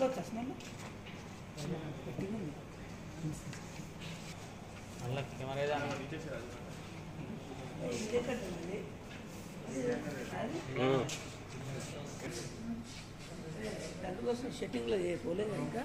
తీసుకోవచ్చు అసలు మళ్ళీ కెమెరా ఏదా దానికోసం సెట్టింగ్లో చేయకపోలేదు ఇంకా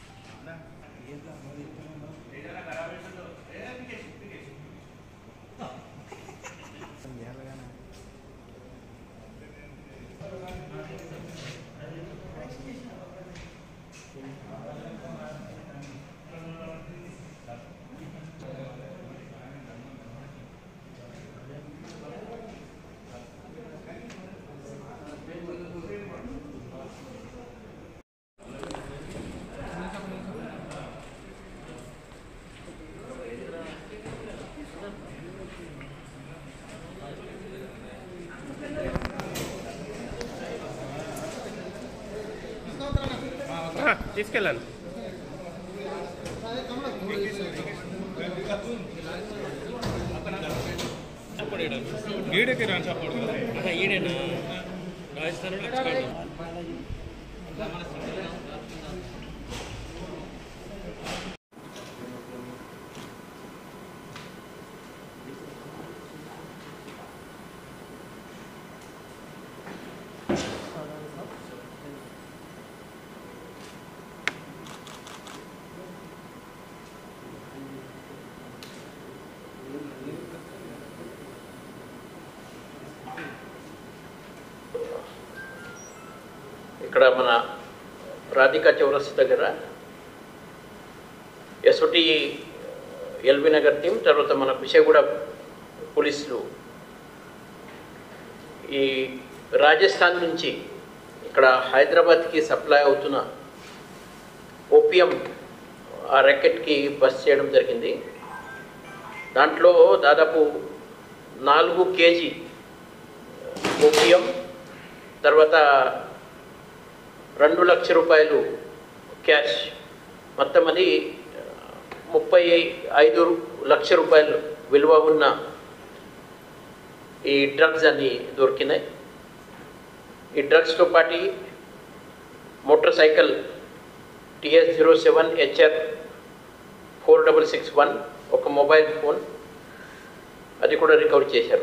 తీసుకెళ్ళాను గీడకి రాని సపోర్ట్ కదా ఈడేనా రాజస్థాన్ ఇక్కడ మన రాధికా చౌరస్ దగ్గర ఎస్ఓటి ఎల్బీ నగర్ టీం తర్వాత మన కుషేగూడ పోలీసులు ఈ రాజస్థాన్ నుంచి ఇక్కడ హైదరాబాద్కి సప్లై అవుతున్న ఓపియం ఆ ర్యాకెట్కి బస్ చేయడం జరిగింది దాంట్లో దాదాపు నాలుగు కేజీ ఓపియం తర్వాత రెండు లక్ష రూపాయలు క్యాష్ మొత్తం అది ఆ, ముప్పై ఐదు లక్ష రూపాయలు విలువ ఉన్న ఈ డ్రగ్స్ అన్నీ దొరికినాయి ఈ డ్రగ్స్తో పాటు motor cycle TS zero seven HR four double six one ఒక మొబైల్ ఫోన్ అది కూడా రికవర్ చేశారు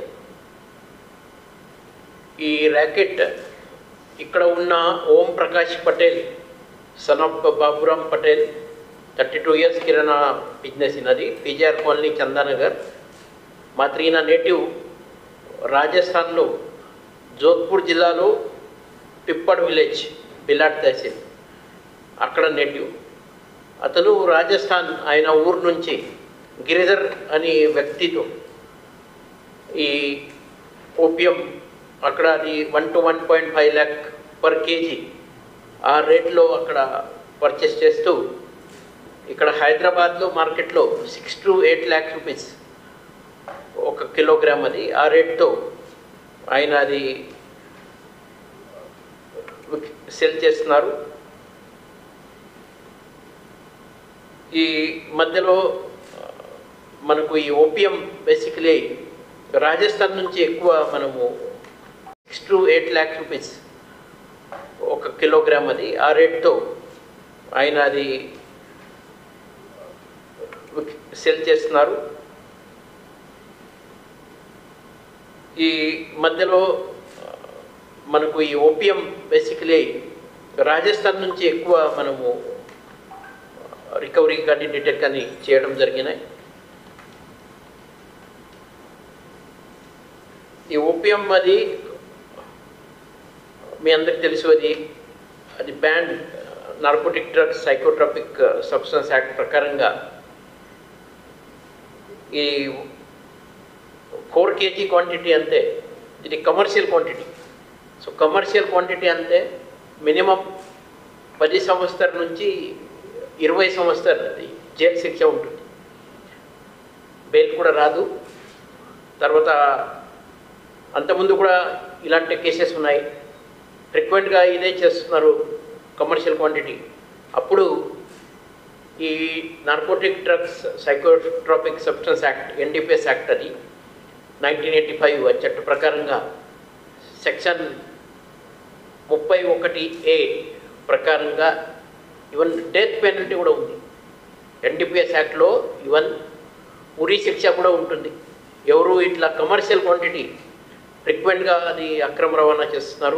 ఈ ర్యాకెట్ ఇక్కడ ఉన్న Om Prakash Patel son of Baburam Patel thirty two years kirana business ఇన్నది పిజిఆర్ కాలనీ చందానగర్ మాత్ర ఈయన నేటివ్ రాజస్థాన్లో జోధ్పూర్ జిల్లాలో పిప్పడ్ విలేజ్ బిలాట్ తహసీల్ అక్కడ నేటివ్ అతను రాజస్థాన్ ఆయన ఊరు నుంచి గిరిధర్ అనే వ్యక్తితో ఈ ఓపియం అక్కడ అది one two one point five lakh per KG ఆ రేట్లో అక్కడ పర్చేస్ చేస్తూ ఇక్కడ హైదరాబాద్లో మార్కెట్లో six to eight lakh rupees ఒక కిలోగ్రామ్ అది ఆ రేట్తో ఆయన అది సెల్ చేస్తున్నారు ఈ మధ్యలో ఆ, మనకు ఈ ఓపియం బేసికలీ రాజస్థాన్ నుంచి ఎక్కువ మనము six to eight lakh rupees ఒక కిలోగ్రామ్ అది ఆ రేట్తో ఆయన అది సెల్ చేస్తున్నారు ఈ మధ్యలో ఆ, మనకు ఈ ఓపియం బేసికలీ రాజస్థాన్ నుంచి ఎక్కువ మనము రికవరీ కానీ డిటెక్ట్ కానీ చేయడం జరిగినాయి ఈ ఓపియం అది మీ అందరికి తెలుసు అది అది banned narcotic drugs psychotropic substance act ప్రకారంగా ఈ ఫోర్ కేజీ క్వాంటిటీ అంతే ఇది commercial quantity so commercial quantity అంతే మినిమం పది సంవత్సరాల నుంచి ఇరవై సంవత్సరాలు అది జైలు శిక్ష ఉంటుంది బెయిల్ కూడా రాదు తర్వాత అంతకుముందు కూడా ఇలాంటి కేసెస్ ఉన్నాయి ఫ్రీక్వెంట్గా ఇదే చేస్తున్నారు కమర్షియల్ క్వాంటిటీ అప్పుడు ఈ narcotic drugs psychotropic substance act NDPS act అది నైన్టీన్ ఎయిటీ ఫైవ్ చట్ట ప్రకారంగా సెక్షన్ ముప్పై ఒకటి ఏ ప్రకారంగా ఈవెన్ డెత్ పెనల్టీ కూడా ఉంది ఎన్డీపీఎస్ యాక్ట్లో ఈవెన్ ఉరి శిక్ష కూడా ఉంటుంది ఎవరు ఇట్లా కమర్షియల్ క్వాంటిటీ ఫ్రీక్వెంట్గా అది అక్రమ రవాణా చేస్తున్నారు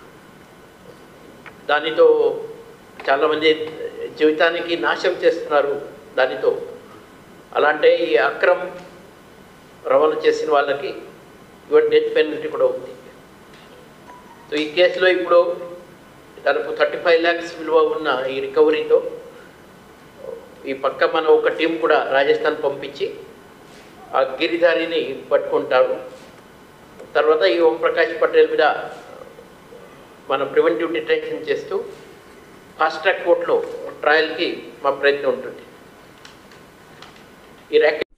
దానితో చాలామంది జీవితానికి నాశనం చేస్తున్నారు దానితో అలాంటి ఈ అక్రమ్ రవాణా చేసిన వాళ్ళకి ఈవెన్ డెత్ పెనల్టీ కూడా ఉంది సో ఈ కేసులో ఇప్పుడు దాదాపు థర్టీ ఫైవ్ ల్యాక్స్ విలువ ఉన్న ఈ రికవరీతో ఈ పక్క మన ఒక టీం కూడా రాజస్థాన్ పంపించి ఆ గిరిధారిని పట్టుకుంటారు తర్వాత ఈ ఓంప్రకాష్ పటేల్ మీద మనం ప్రివెంటివ్ డిటెన్షన్ చేస్తూ ఫాస్ట్ ట్రాక్ కోర్టులో ట్రయల్కి మా ప్రయత్నం ఉంటుంది ఈ ర్యాకెట్